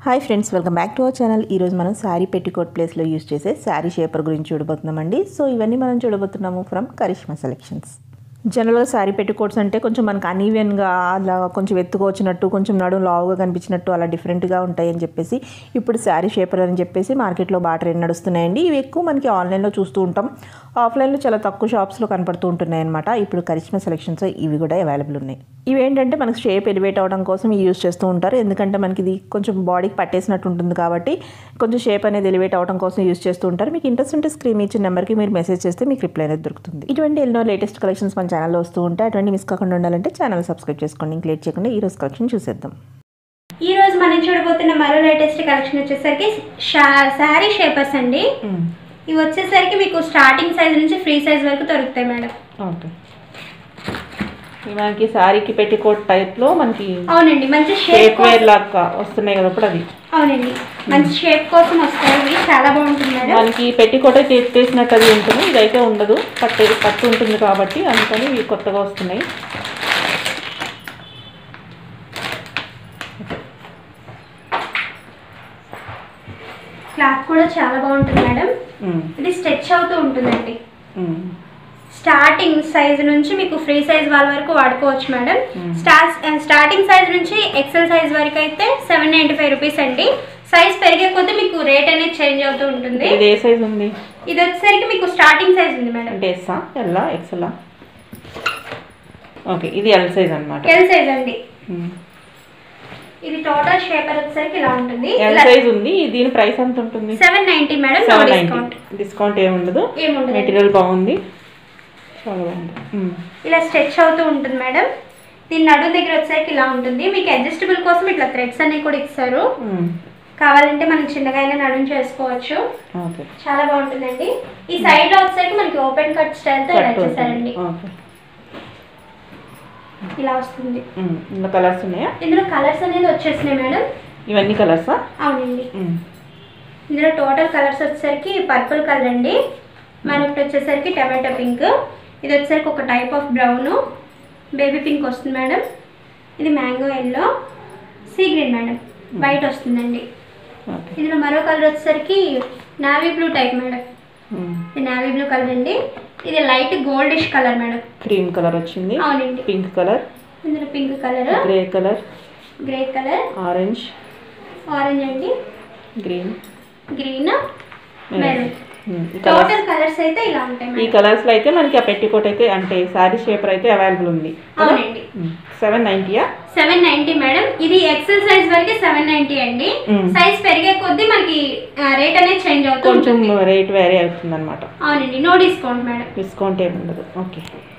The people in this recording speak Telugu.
Hi friends welcome back to our channel ఈరోజు మనం శారీ పెట్టికోట్ ప్లేస్లో యూజ్ చేసే శారీ షేపర్ గురించి చూడబోతున్నామండి సో ఇవన్నీ మనం చూడబోతున్నాము ఫ్రమ్ కరిష్మా సెలెక్షన్స్ జనరల్గా శారీ పెట్టికోట్స్ అంటే కొంచెం మనకు అనీవెన్గా అలా కొంచెం ఎత్తుకొచ్చినట్టు కొంచెం నడుము లావుగా కనిపించినట్టు అలా డిఫరెంట్గా ఉంటాయి అని చెప్పేసి ఇప్పుడు శారీ షేపర్ అని చెప్పేసి మార్కెట్లో బాగా ట్రెండ్ నడుస్తున్నాయండి ఇవి ఎక్కువ మనకి ఆన్లైన్లో చూస్తూ ఉంటాం ఆఫ్లైన్లో చాలా తక్కువ షాప్స్లో కనపడుతూ ఉంటున్నాయి అనమాట ఇప్పుడు కరిష్మా సెలెక్షన్స్ ఇవి కూడా అవైలబుల్ ఉన్నాయి ఇవి ఏంటంటే మనకు షేప్ ఎలివేట్ అవ్వడం కోసం ఇవి యూజ్ చేస్తూ ఉంటారు ఎందుకంటే మనకి ఇది కొంచెం బాడీకి పట్టేసినట్టు ఉంటుంది కాబట్టి కొంచెం షేప్ అనేది ఎలివేట్ అవ్వడం కోసం యూజ్ చేస్తూ ఉంటారు మీకు ఇంట్రెస్ట్ ఉంటే స్క్రీన్ ఇచ్చిన నెంబర్కి మీరు మెసేజ్ చేస్తే మీకు రిప్లై అనేది దొరుకుతుంది ఇటువంటి ఎన్నో లేటెస్ట్ కలెక్షన్స్ మన ఛానల్లో వస్తూ ఉంటాయి అటువంటి మిస్ కాకుండా ఉండాలంటే ఛానల్ సబ్స్క్రైబ్ చేసుకోండి ఇంక లేట్ చేయకుండా ఈ రోజు కలెక్షన్ చూసేద్దాం ఈ రోజు మనం చూడబోతున్న మరో లేటెస్ట్ కలెక్షన్ వచ్చేసరికి శారీ షేపర్స్ అండి ఇవి వచ్చేసరికి మీకు స్టార్టింగ్ సైజ్ నుంచి ఫ్రీ సైజ్ వరకు దొరుకుతాయి మేడం ఓకే ఇవి మనకి శారీకి పెట్టికోట్ టైప్లో మనకి అవునండి మంచి షేప్ షేప్ వేర్ లాగా వస్తున్నాయి కదా ఇప్పుడు అది అవునండి మంచి షేప్ కోసం వస్తాయి ఇవి చాలా బాగుంటుంది మేడం మనకి పెట్టికోట అయితే ఎత్తేసినట్టు అది ఉంటుంది ఇదైతే ఉండదు పట్టే పట్టు ఉంటుంది కాబట్టి అందుకని ఇవి కొత్తగా వస్తున్నాయి క్లాత్ కూడా చాలా బాగుంటుంది మేడం ఉమ్, ఇది స్ట్రెచ్ అవుతూ ఉంటుందండి ఉమ్, స్టార్టింగ్ సైజ్ నుంచి మీకు ఫ్రీ సైజ్ వాళ్ళ వరకు వాడుకోవచ్చు madam Hmm. Start starting size నుంచి ఎక్సెల్ సైజ్ వరకు అయితే సెవెన్ నైంటీ ఫైవ్ రూపీస్ అండి సైజ్ పెరిగే కొద్దీ మీకు రేట్ అనేది చేంజ్ అవుతూ ఉంటుంది ఇది ఏ సైజ్ ఉంది ఇది వచ్చేసరికి మీకు స్టార్టింగ్ సైజ్ ఉంది మేడం అంటే ఎస్సా ఎల్లా ఎక్సెలా ఓకే ఇది ఎల్ సైజ్ అనమాట ఎల్ సైజ్ అండి ఇది టోటల్ షేపర్ వచ్చేసరికి ఇలా ఉంటుంది ఎల్ సైజ్ ఉంది దీని ప్రైస్ ఎంత ఉంటుంది seven ninety madam no seven discount ninety discount ఏముండదు ఏముండదు మెటీరియల్ బాగుంది చాలా బాగుంది ఉమ్, ఇలా స్ట్రెచ్ అవుతూ ఉంటుంది మేడం దీని నడుము దగ్గర వచ్చేసరికి ఇలా ఉంటుంది మీకు అడ్జస్టబుల్ కోసం ఇట్లా థ్రెడ్స్ అనేవి కూడా ఇస్తారు ఉమ్, కావాలంటే మనం చిన్నగా అయినా నడుము చేసుకోవచ్చు ఓకే చాలా బాగుంటుందండి ఈ సైడ్ లో వచ్చేసరికి మనకి ఓపెన్ కట్ స్టైల్ తో ఇలా కట్ చేశారండి ఓకే ఇలా వస్తుంది ఉమ్, ఇందులో కలర్స్ ఉన్నాయా ఇందులో కలర్స్ అనేది వచ్చేసినాయి మేడం ఇవన్నీ కలర్సా అవునండి ఇందులో టోటల్ కలర్స్ వచ్చేసరికి పర్పుల్ కలర్ అండి మనకి వచ్చేసరికి టమాటో పింక్ ఇది వచ్చేసరికి ఒక type of brown baby pink వస్తుంది మేడం ఇది mango yellow sea green madam white వస్తుందండి ఓకే ఇందులో మరో కలర్ వచ్చేసరికి navy blue type madam um, ఇది నావీ బ్లూ కలర్ అండి ఇది light goldish colour madam cream colour వచ్చింది అవునండి పింక్ కలర్ ఇందులో pink colour grey colour grey colour orange orange అండి గ్రీన్ గ్రీన్ మెరూన్ ఉమ్, ఈ కలర్స్ టోటల్ కలర్స్ అయితే ఇలా ఉంటాయి ఈ మేడం కలర్స్ లో అయితే మనకి ఆ పెట్టికోట్ అయితే అంటే శారీ షేపర్ అయితే అవైలబుల్ ఉంది అవునండి సెవెన్ నైంటీయా సెవెన్ నైన్టీ మేడం ఇది ఎక్సెల్ సైజ్ వరకు సెవెన్ నైన్టీ అండి మ్మ్. సైజ్ పెరిగే కొద్దీ మనకి రేట్ అనేది చేంజ్ అవుతూ కొంచెం ఉంటుంది రేట్ వేరే అవుతుంది అనమాట అవునండి నో డిస్కౌంట్ మేడం డిస్కౌంట్ ఏమి ఉండదు ఓకే